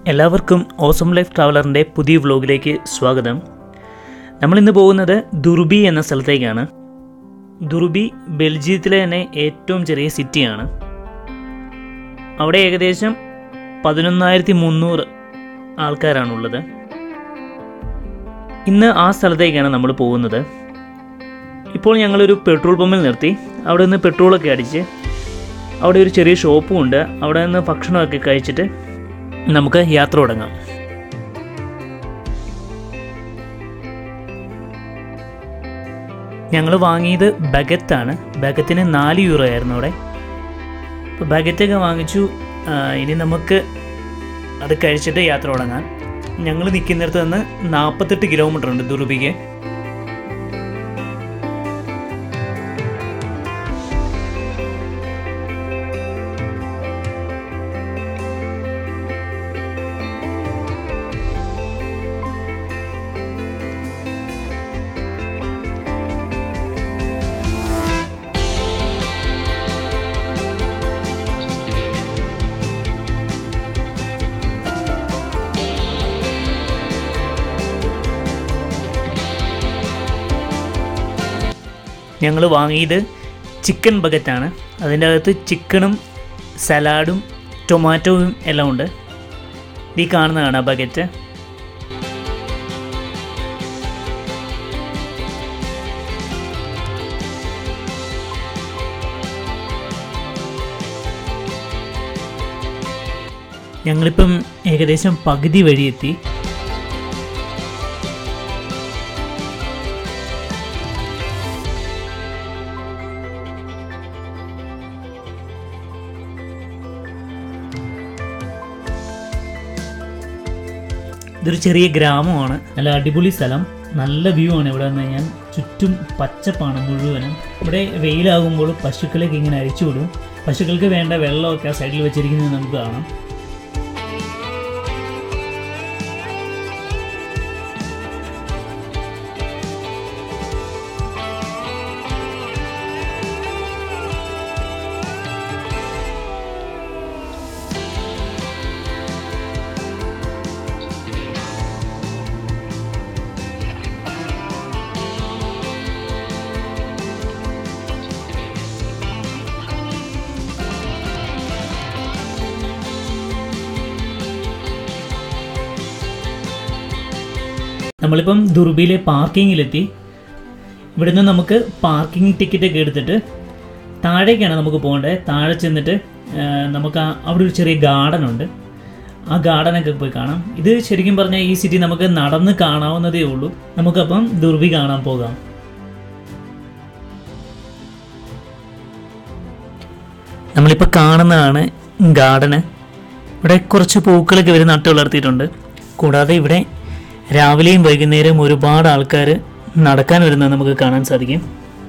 എല്ലാവർക്കും awesome life ട്രാവലറിൻ്റെ പുതിയ വ്ലോഗിലേക്ക് സ്വാഗതം നമ്മളിന്ന് പോകുന്നത് ദുർബി എന്ന സ്ഥലത്തേക്കാണ് ദുർബി ബെൽജിയത്തിലെ തന്നെ ഏറ്റവും ചെറിയ സിറ്റിയാണ് അവിടെ ഏകദേശം പതിനൊന്നായിരത്തി മുന്നൂറ് ആൾക്കാരാണുള്ളത് ഇന്ന് ആ സ്ഥലത്തേക്കാണ് നമ്മൾ പോകുന്നത് ഇപ്പോൾ ഞങ്ങളൊരു പെട്രോൾ പമ്പിൽ നിർത്തി അവിടെ നിന്ന് പെട്രോളൊക്കെ അടിച്ച് അവിടെ ഒരു ചെറിയ ഷോപ്പും ഉണ്ട് അവിടെ നിന്ന് ഭക്ഷണമൊക്കെ കഴിച്ചിട്ട് നമുക്ക് യാത്ര തുടങ്ങാം ഞങ്ങൾ വാങ്ങിയത് ബഗത്താണ് ബഗത്തിന് നാല് യൂറോ ആയിരുന്നു അവിടെ അപ്പോൾ ബഗറ്റൊക്കെ വാങ്ങിച്ചു ആ, ഇനി നമുക്ക് അത് കഴിച്ചിട്ട് യാത്ര തുടങ്ങാം ഞങ്ങൾ നിൽക്കുന്നിടത്ത് നിന്ന് നാൽപ്പത്തെട്ട് കിലോമീറ്റർ ഉണ്ട് ദുർബിക്ക് ഞങ്ങൾ വാങ്ങിയത് ചിക്കൻ ബക്കറ്റാണ് അതിൻ്റെ അകത്ത് ചിക്കനും സലാഡും ടൊമാറ്റോയും എല്ലാം ഉണ്ട് ഈ കാണുന്നതാണ് ആ ബക്കറ്റ് ഞങ്ങളിപ്പം ഏകദേശം പകുതി വഴി എത്തി ഇതൊരു ചെറിയ ഗ്രാമമാണ് നല്ല അടിപൊളി സ്ഥലം നല്ല വ്യൂ ആണ് ഇവിടെ നിന്ന് കഴിഞ്ഞാൽ ചുറ്റും പച്ചപ്പാണ് മുഴുവനും ഇവിടെ വെയിലാകുമ്പോൾ പശുക്കളൊക്കെ ഇങ്ങനെ അഴിച്ചു വിടും പശുക്കൾക്ക് വേണ്ട വെള്ളമൊക്കെ ആ സൈഡിൽ വെച്ചിരിക്കുന്നത് നമുക്ക് കാണാം നമ്മളിപ്പം ദുർബിയിലെ പാർക്കിങ്ങിലെത്തി ഇവിടുന്ന് നമുക്ക് പാർക്കിംഗ് ടിക്കറ്റ് ഒക്കെ എടുത്തിട്ട് താഴേക്കാണ് നമുക്ക് പോകേണ്ടത് താഴെ ചെന്നിട്ട് ആ, നമുക്ക് ആ- അവിടെ ഒരു ചെറിയ ഗാർഡൻ ഉണ്ട് ആ ഗാർഡനൊക്കെ പോയി കാണാം ഇത് ശരിക്കും പറഞ്ഞാൽ ഈ സിറ്റി നമുക്ക് നടന്ന് കാണാവുന്നതേ ഉള്ളൂ നമുക്കപ്പം ദുർബി കാണാൻ പോകാം നമ്മളിപ്പോൾ കാണുന്നതാണ് ഗാർഡന് ഇവിടെ കുറച്ച് പൂക്കളൊക്കെ ഇവർ നട്ടു വളർത്തിയിട്ടുണ്ട് കൂടാതെ ഇവിടെ രാവിലെയും വൈകുന്നേരവും ഒരുപാട് ആൾക്കാർ നടക്കാൻ വരുന്നത് നമുക്ക് കാണാൻ സാധിക്കും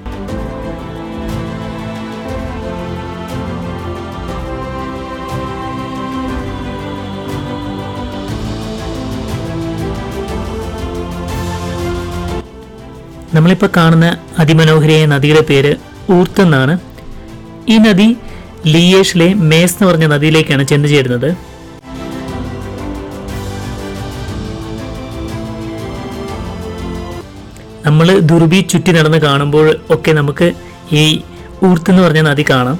നമ്മളിപ്പോൾ കാണുന്ന അതിമനോഹരിയായ നദിയുടെ പേര് ഊർത്ത് എന്നാണ് ഈ നദി ലിയേഷിലെ മേസ് എന്ന് പറഞ്ഞ നദിയിലേക്കാണ് ചെന്നു ചേരുന്നത് നമ്മൾ ദുർബി ചുറ്റി നടന്ന് കാണുമ്പോൾ ഒക്കെ നമുക്ക് ഈ ഊർത്ത് എന്ന് പറഞ്ഞ നദി കാണാം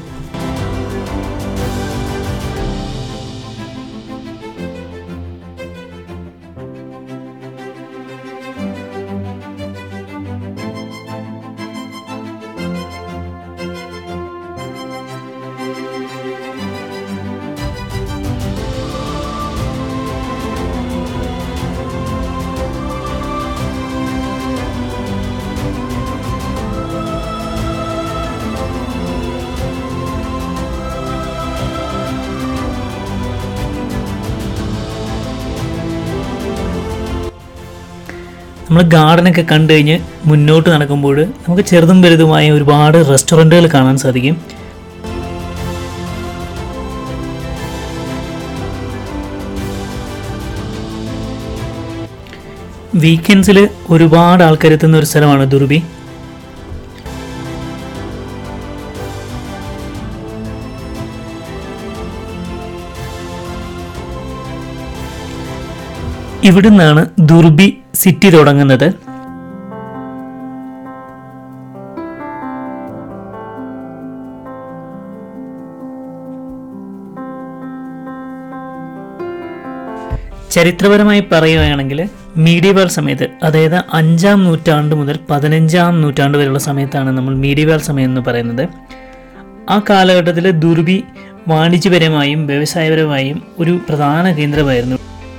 നമ്മൾ ഗാർഡനൊക്കെ കണ്ടു കഴിഞ്ഞ് മുന്നോട്ട് നടക്കുമ്പോൾ നമുക്ക് ചെറുതും വലുതുമായ ഒരുപാട് റെസ്റ്റോറൻറ്റുകൾ കാണാൻ സാധിക്കും വീക്കെൻഡ്സിൽ ഒരുപാട് ആൾക്കാർ എത്തുന്ന ഒരു സ്ഥലമാണ് ദുർബി ഇവിടുന്നാണ് ദുർബി സിറ്റി തുടങ്ങുന്നത് ചരിത്രപരമായി പറയുകയാണെങ്കിൽ മീഡിയവാൾ സമയത്ത് അതായത് അഞ്ചാം നൂറ്റാണ്ട് മുതൽ പതിനഞ്ചാം നൂറ്റാണ്ട് വരെയുള്ള സമയത്താണ് നമ്മൾ മീഡിയവാൾ സമയം എന്ന് പറയുന്നത് ആ കാലഘട്ടത്തിൽ ദുർബി വാണിജ്യപരമായും വ്യവസായപരമായും ഒരു പ്രധാന കേന്ദ്രമായിരുന്നു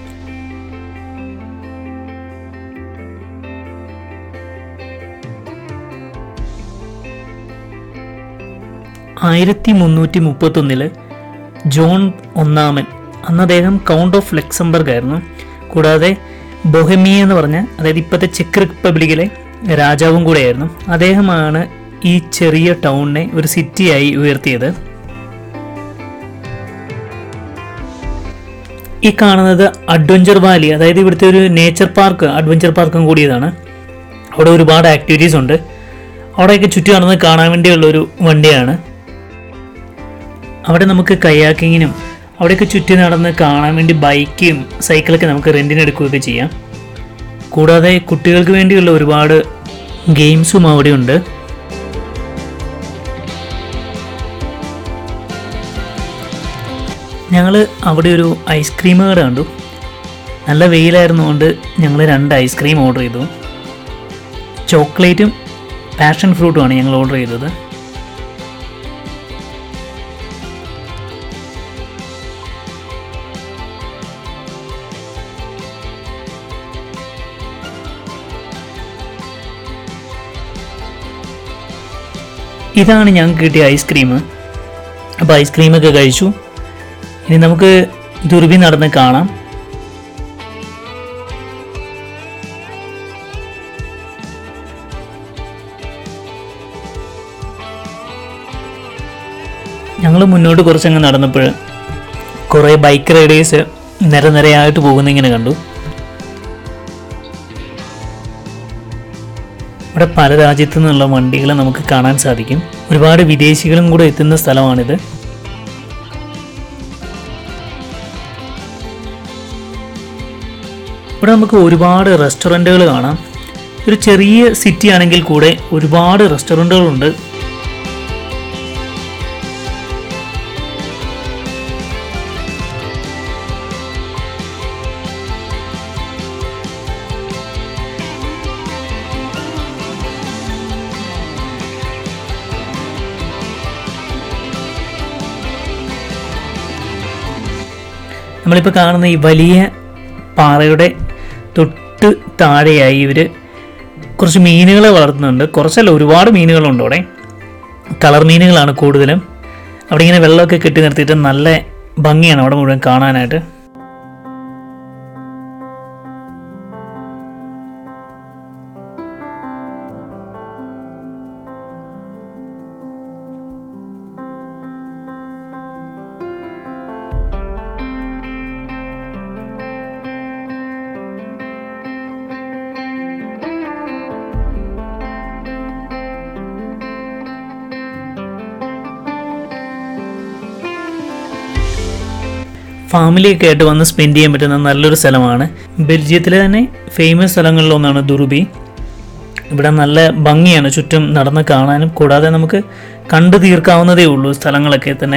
ആയിരത്തി മുന്നൂറ്റി മുപ്പത്തൊന്നില് ജോൺ ഒന്നാമൻ അന്ന് അദ്ദേഹം കൗണ്ട് ഓഫ് ലക്സംബർഗ് ആയിരുന്നു കൂടാതെ ബൊഹമിയ എന്ന് പറഞ്ഞ അതായത് ഇപ്പോഴത്തെ ചെക്ക് റിപ്പബ്ലിക്കിലെ രാജാവും കൂടെയായിരുന്നു അദ്ദേഹമാണ് ഈ ചെറിയ ടൗണിനെ ഒരു സിറ്റിയായി ഉയർത്തിയത് ഈ കാണുന്നത് അഡ്വഞ്ചർ വാലി അതായത് ഇവിടുത്തെ ഒരു നേച്ചർ പാർക്ക് അഡ്വഞ്ചർ പാർക്കും കൂടിയതാണ് അവിടെ ഒരുപാട് ആക്ടിവിറ്റീസ് ഉണ്ട് അവിടെയൊക്കെ ചുറ്റി നടന്ന് കാണാൻ വേണ്ടിയുള്ള ഒരു വണ്ടിയാണ് അവിടെ നമുക്ക് കയാക്കിങ്ങിനും അവിടെയൊക്കെ ചുറ്റി നടന്ന് കാണാൻ വേണ്ടി ബൈക്കും സൈക്കിളൊക്കെ നമുക്ക് റെൻറ്റിന് എടുക്കുകയൊക്കെ ചെയ്യാം കൂടാതെ കുട്ടികൾക്ക് വേണ്ടിയുള്ള ഒരുപാട് ഗെയിംസും അവിടെയുണ്ട് ഞങ്ങൾ അവിടെ ഒരു ഐസ്ക്രീം കട കണ്ടു നല്ല വെയിലായിരുന്നുകൊണ്ട് ഞങ്ങൾ രണ്ട് ഐസ്ക്രീം ഓർഡർ ചെയ്തു ചോക്ലേറ്റും പാഷൻ ഫ്രൂട്ടുമാണ് ഞങ്ങൾ ഓർഡർ ചെയ്തത് ഇതാണ് ഞങ്ങൾക്ക് കിട്ടിയ ഐസ്ക്രീം അപ്പോൾ ഐസ്ക്രീമൊക്കെ കഴിച്ചു ഇനി നമുക്ക് ദുർബി നടന്ന് കാണാം ഞങ്ങൾ മുന്നോട്ട് കുറച്ചങ്ങ് നടന്നപ്പോൾ കുറേ ബൈക്ക് റൈഡേഴ്സ് നിരനിരയായിട്ട് പോകുന്ന ഇങ്ങനെ കണ്ടു ഇവിടെ പല രാജ്യത്തു നിന്നുള്ള വണ്ടികൾ നമുക്ക് കാണാൻ സാധിക്കും ഒരുപാട് വിദേശികളും കൂടെ എത്തുന്ന സ്ഥലമാണിത് ഇവിടെ നമുക്ക് ഒരുപാട് റെസ്റ്റോറൻറ്റുകൾ കാണാം ഒരു ചെറിയ സിറ്റി ആണെങ്കിൽ കൂടെ ഒരുപാട് റെസ്റ്റോറൻറ്റുകളുണ്ട് നമ്മളിപ്പോൾ കാണുന്ന ഈ വലിയ പാറയുടെ തൊട്ട് താഴെയായി ഇവർ കുറച്ച് മീനുകളെ വളർത്തുന്നുണ്ട് കുറച്ചല്ല ഒരുപാട് മീനുകളുണ്ട് അവിടെ കളർ മീനുകളാണ് കൂടുതലും അവിടെ ഇങ്ങനെ വെള്ളമൊക്കെ കെട്ടി നിർത്തിയിട്ട് നല്ല ഭംഗിയാണ് അവിടെ മുഴുവൻ കാണാനായിട്ട് ഫാമിലിയൊക്കെ ആയിട്ട് വന്ന് സ്പെൻഡ് ചെയ്യാൻ പറ്റുന്ന നല്ലൊരു സ്ഥലമാണ് ബെൽജിയത്തിലെ തന്നെ ഫേമസ് സ്ഥലങ്ങളിലൊന്നാണ് ദുർബി ഇവിടെ നല്ല ഭംഗിയാണ് ചുറ്റും നടന്ന് കാണാനും കൂടാതെ നമുക്ക് കണ്ടു തീർക്കാവുന്നതേ ഉള്ളൂ സ്ഥലങ്ങളൊക്കെ തന്നെ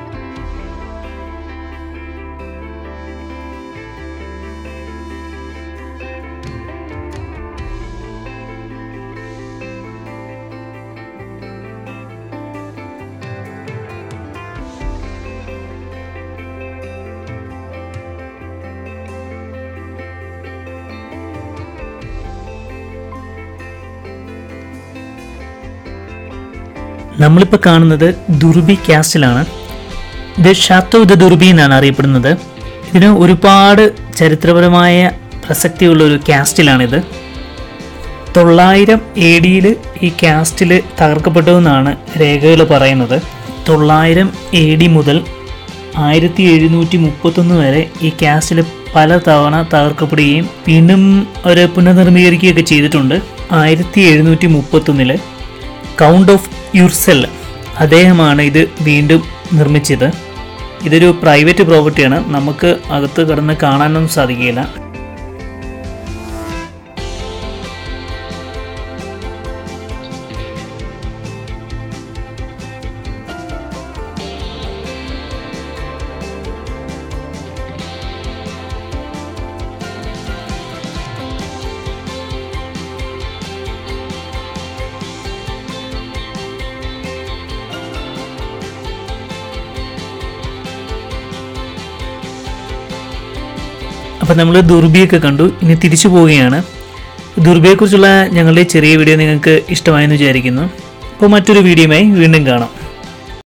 നമ്മളിപ്പോൾ കാണുന്നത് ദുർബി കാസ്റ്റിലാണ് ഇത് ഷാത്തോ ദ ദുർബി എന്നാണ് അറിയപ്പെടുന്നത് ഇതിന് ഒരുപാട് ചരിത്രപരമായ പ്രസക്തിയുള്ള ഒരു കാസ്റ്റിലാണിത് തൊള്ളായിരം എ ഡിയിൽ ഈ കാസ്റ്റിൽ തകർക്കപ്പെട്ടു എന്നാണ് രേഖകൾ പറയുന്നത് തൊള്ളായിരം എ ഡി മുതൽ ആയിരത്തി എഴുന്നൂറ്റി മുപ്പത്തൊന്ന് വരെ ഈ കാസ്റ്റിൽ പല തവണ തകർക്കപ്പെടുകയും വീണ്ടും അവർ പുനർനിർമ്മീകരിക്കുകയൊക്കെ ചെയ്തിട്ടുണ്ട് ആയിരത്തി എഴുന്നൂറ്റി മുപ്പത്തൊന്നില് കൗണ്ട് ഓഫ് യുർസെൽ അദ്ദേഹമാണ് ഇത് വീണ്ടും നിർമ്മിച്ചത് ഇതൊരു പ്രൈവറ്റ് പ്രോപ്പർട്ടിയാണ് നമുക്ക് അകത്ത് കടന്ന് കാണാനൊന്നും സാധിക്കില്ല അപ്പോൾ നമ്മൾ ദുർബിയൊക്കെ കണ്ടു ഇനി തിരിച്ചു പോവുകയാണ് ദുർബിയെക്കുറിച്ചുള്ള ഞങ്ങളുടെ ചെറിയ വീഡിയോ നിങ്ങൾക്ക് ഇഷ്ടമായെന്ന് വിചാരിക്കുന്നു അപ്പോൾ മറ്റൊരു വീഡിയോയുമായി വീണ്ടും കാണാം